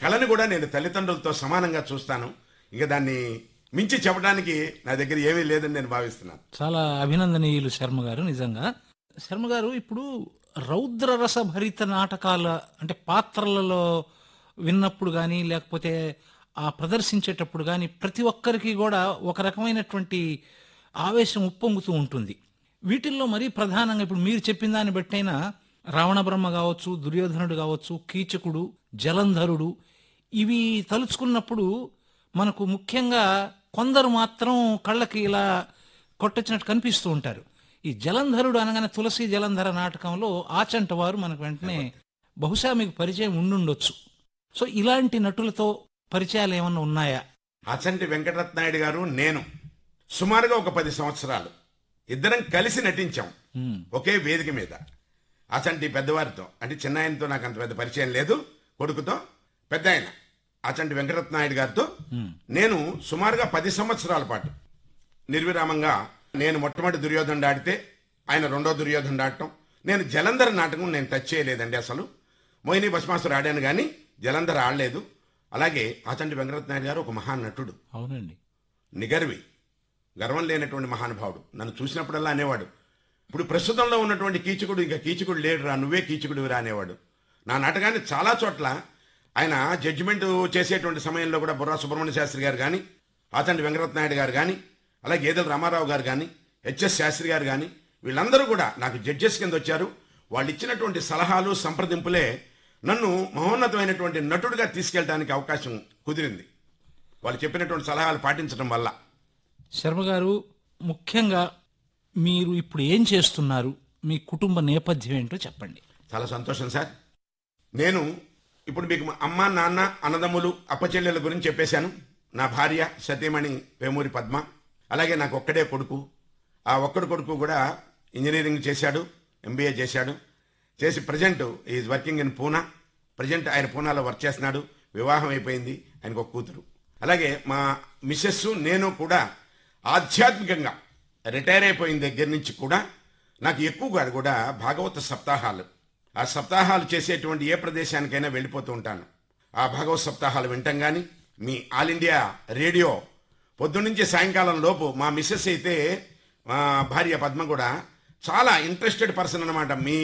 కళని కూడా నేను తల్లిదండ్రులతో సమానంగా చూస్తాను ఇక దాన్ని మించి చెప్పడానికి నా దగ్గర ఏమీ లేదని నేను భావిస్తున్నాను చాలా అభినందనీయులు శర్మ గారు నిజంగా శర్మ గారు ఇప్పుడు రౌద్ర రస భరిత నాటకాల అంటే పాత్రలలో విన్నప్పుడు కానీ లేకపోతే ఆ ప్రదర్శించేటప్పుడు కానీ ప్రతి ఒక్కరికి కూడా ఒక రకమైనటువంటి ఆవేశం ఉప్పొంగుతూ ఉంటుంది వీటిల్లో మరీ ప్రధానంగా ఇప్పుడు మీరు చెప్పిన దాన్ని బట్టైనా రావణ బ్రహ్మ కావచ్చు దుర్యోధనుడు కావచ్చు కీచకుడు జలంధరుడు ఇవి తలుచుకున్నప్పుడు మనకు ముఖ్యంగా కొందరు మాత్రం కళ్ళకి ఇలా కొట్టొచ్చినట్టు కనిపిస్తూ ఉంటారు ఈ జలంధరుడు అనగానే తులసి జలంధర నాటకంలో ఆచంట వారు మనకు వెంటనే బహుశా మీకు పరిచయం ఉండుండొచ్చు సో ఇలాంటి నటులతో పరిచయాలు ఏమన్నా ఉన్నాయా అచంటి వెంకటరత్నాయుడు గారు నేను సుమారుగా ఒక పది సంవత్సరాలు ఇద్దరం కలిసి నటించాం ఉమ్, ఒకే వేదిక మీద అచంటి పెద్దవారితో అంటే చిన్న ఆయనతో నాకు అంత పెద్ద పరిచయం లేదు కొడుకుతో పెద్ద ఆయన అచంటి వెంకటరత్నాయుడు గారితో ఉమ్, నేను సుమారుగా పది సంవత్సరాల పాటు నిర్విరామంగా నేను మొట్టమొదటి దుర్యోధనుడు ఆడితే ఆయన రెండో దుర్యోధనుడు ఆడటం నేను జలంధర నాటకం నేను టచ్ చేయలేదండి అసలు మోహిని భస్మాసురు ఆడాను కానీ జలంధర ఆడలేదు అలాగే ఆచంటి వెంకటరత్నాయుడు గారు ఒక మహానటుడు అవునండి నిగర్వి గర్వం లేనటువంటి మహానుభావుడు నన్ను చూసినప్పుడల్లా అనేవాడు ఇప్పుడు ప్రస్తుతంలో ఉన్నటువంటి కీచకుడు ఇంకా కీచకుడు లేడురా నువ్వే కీచకుడివిరా అనేవాడు నా నాటకాన్ని చాలా చోట్ల ఆయన జడ్జిమెంట్ చేసేటువంటి సమయంలో కూడా బుర్రా సుబ్రహ్మణ్య శాస్త్రి గారు కానీ ఆచండి వెంకటనాయుడు గారు కానీ అలాగే గేదెల రామారావు గారు కానీ హెచ్ఎస్ శాస్త్రి గారు కానీ వీళ్ళందరూ కూడా నాకు జడ్జెస్ కింద వచ్చారు వాళ్ళు ఇచ్చినటువంటి సలహాలు సంప్రదింపులే నన్ను మహోన్నతమైనటువంటి నటుడిగా తీసుకెళ్ళడానికి అవకాశం కుదిరింది వాళ్ళు చెప్పినటువంటి సలహాలు పాటించడం వల్ల శర్మ గారు ముఖ్యంగా మీరు ఇప్పుడు ఏం చేస్తున్నారు మీ కుటుంబ నేపథ్యం ఏంటో చెప్పండి చాలా సంతోషం సార్ నేను ఇప్పుడు మీకు మా అమ్మ నాన్న అన్నదమ్ములు అప్పచెల్లెల గురించి చెప్పేశాను నా భార్య సతీమణి వేమూరి పద్మ అలాగే నాకు ఒక్కడే కొడుకు ఆ ఒక్కడు కొడుకు కూడా ఇంజనీరింగ్ చేశాడు ఎంబీఏ చేశాడు చేసి present is working in Poona present ఆయన పూనాలో వర్క్ చేస్తున్నాడు వివాహం అయిపోయింది ఆయనకు ఒక కూతురు అలాగే మా మిస్సెస్ నేను కూడా ఆధ్యాత్మికంగా రిటైర్ అయిపోయిన దగ్గర నుంచి కూడా నాకు ఎక్కువగా కూడా భాగవత సప్తాహాలు ఆ సప్తాహాలు చేసేటువంటి ఏ ప్రదేశానికైనా వెళ్ళిపోతూ ఉంటాను ఆ భాగవత సప్తాహాలు వింటాం కానీ మీ ఆల్ ఇండియా రేడియో పొద్దున్నుంచి సాయంకాలం లోపు మా మిస్సెస్ అయితే మా భార్య పద్మ కూడా చాలా ఇంట్రెస్టెడ్ పర్సన్ అనమాట మీ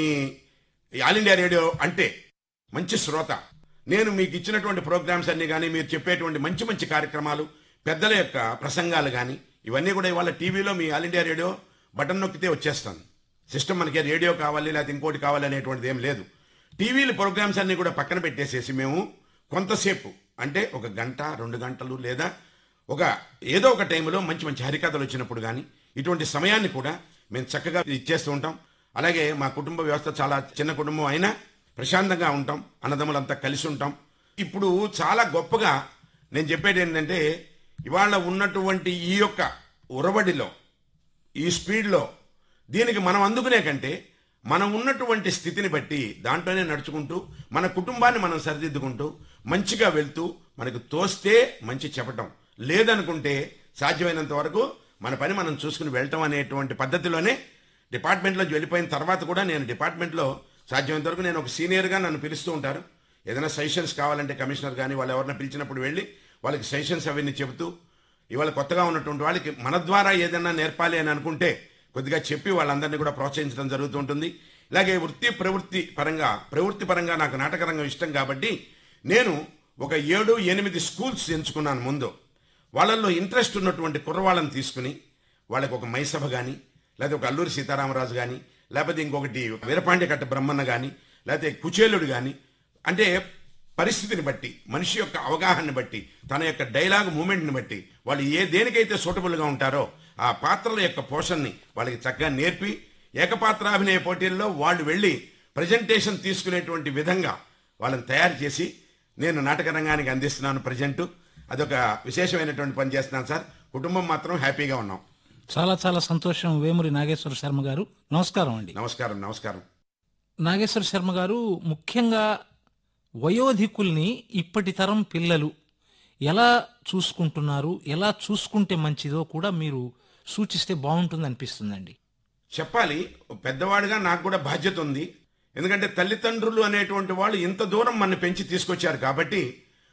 ఆల్ ఇండియా రేడియో అంటే మంచి శ్రోత నేను మీకు ఇచ్చినటువంటి ప్రోగ్రామ్స్ అన్ని కానీ మీరు చెప్పేటువంటి మంచి మంచి కార్యక్రమాలు పెద్దల యొక్క ప్రసంగాలు కానీ ఇవన్నీ కూడా ఇవాళ టీవీలో మీ ఆల్ ఇండియా రేడియో బటన్ నొక్కితే వచ్చేస్తాను సిస్టమ్ మనకి రేడియో కావాలి లేకపోతే ఇంకోటి కావాలి అనేటువంటిది ఏం లేదు టీవీల ప్రోగ్రామ్స్ అన్ని కూడా పక్కన పెట్టేసేసి మేము కొంతసేపు అంటే ఒక గంట రెండు గంటలు లేదా ఒక ఏదో ఒక టైంలో మంచి మంచి హరికథలు వచ్చినప్పుడు కానీ ఇటువంటి సమయాన్ని కూడా మేము చక్కగా ఇచ్చేస్తూ ఉంటాం అలాగే మా కుటుంబ వ్యవస్థ చాలా చిన్న కుటుంబం అయినా ప్రశాంతంగా ఉంటాం అన్నదమ్ములంతా కలిసి ఉంటాం ఇప్పుడు చాలా గొప్పగా నేను చెప్పేది ఏంటంటే ఇవాళ ఉన్నటువంటి ఈ యొక్క ఉరవడిలో ఈ స్పీడ్లో దీనికి మనం అందుకునే కంటే మనం ఉన్నటువంటి స్థితిని బట్టి దాంట్లోనే నడుచుకుంటూ మన కుటుంబాన్ని మనం సరిదిద్దుకుంటూ మంచిగా వెళ్తూ మనకు తోస్తే మంచి చెప్పటం లేదనుకుంటే సాధ్యమైనంత వరకు మన పని మనం చూసుకుని వెళ్ళటం అనేటువంటి పద్ధతిలోనే డిపార్ట్మెంట్లోకి వెళ్ళిపోయిన తర్వాత కూడా నేను డిపార్ట్మెంట్లో సాధ్యమైనంత వరకు నేను ఒక సీనియర్గా నన్ను పిలుస్తూ ఉంటారు ఏదైనా సజెషన్స్ కావాలంటే కమిషనర్ కానీ వాళ్ళు ఎవరైనా పిలిచినప్పుడు వెళ్ళి వాళ్ళకి సజెషన్స్ అవన్నీ చెబుతూ ఇవాళ కొత్తగా ఉన్నటువంటి వాళ్ళకి మన ద్వారా ఏదైనా నేర్పాలి అని అనుకుంటే కొద్దిగా చెప్పి వాళ్ళందరినీ కూడా ప్రోత్సహించడం జరుగుతుంటుంది ఇలాగే వృత్తి ప్రవృత్తి పరంగా ప్రవృత్తి పరంగా నాకు నాటక రంగం ఇష్టం కాబట్టి నేను ఒక ఏడు ఎనిమిది స్కూల్స్ ఎంచుకున్నాను ముందు వాళ్ళల్లో ఇంట్రెస్ట్ ఉన్నటువంటి కుర్రవాళ్ళని తీసుకుని వాళ్ళకి ఒక మైసభ కానీ లేకపోతే ఒక అల్లూరి సీతారామరాజు కానీ లేకపోతే ఇంకొకటి వీరపాండ్య కట్ట బ్రహ్మన్న కానీ లేకపోతే కుచేలుడు కానీ అంటే పరిస్థితిని బట్టి మనిషి యొక్క అవగాహనని బట్టి తన యొక్క డైలాగ్ మూమెంట్ని బట్టి వాళ్ళు ఏ దేనికైతే సూటబుల్గా ఉంటారో ఆ పాత్రల యొక్క పోషణని వాళ్ళకి చక్కగా నేర్పి ఏకపాత్రాభినయ పోటీల్లో వాళ్ళు వెళ్ళి ప్రజెంటేషన్ తీసుకునేటువంటి విధంగా వాళ్ళని తయారు చేసి నేను నాటక రంగానికి అందిస్తున్నాను ప్రజెంట్ అదొక విశేషమైనటువంటి పని చేస్తున్నాను సార్ కుటుంబం మాత్రం హ్యాపీగా ఉన్నాం చాలా చాలా సంతోషం వేమూరి నాగేశ్వర శర్మ గారు నమస్కారం అండి నమస్కారం నమస్కారం నాగేశ్వర శర్మ గారు ముఖ్యంగా వయోధికుల్ని ఇప్పటి తరం పిల్లలు ఎలా చూసుకుంటున్నారు ఎలా చూసుకుంటే మంచిదో కూడా మీరు సూచిస్తే బాగుంటుంది అనిపిస్తుందండి చెప్పాలి పెద్దవాడిగా నాకు కూడా బాధ్యత ఉంది ఎందుకంటే తల్లిదండ్రులు అనేటువంటి వాళ్ళు ఇంత దూరం మన పెంచి తీసుకొచ్చారు కాబట్టి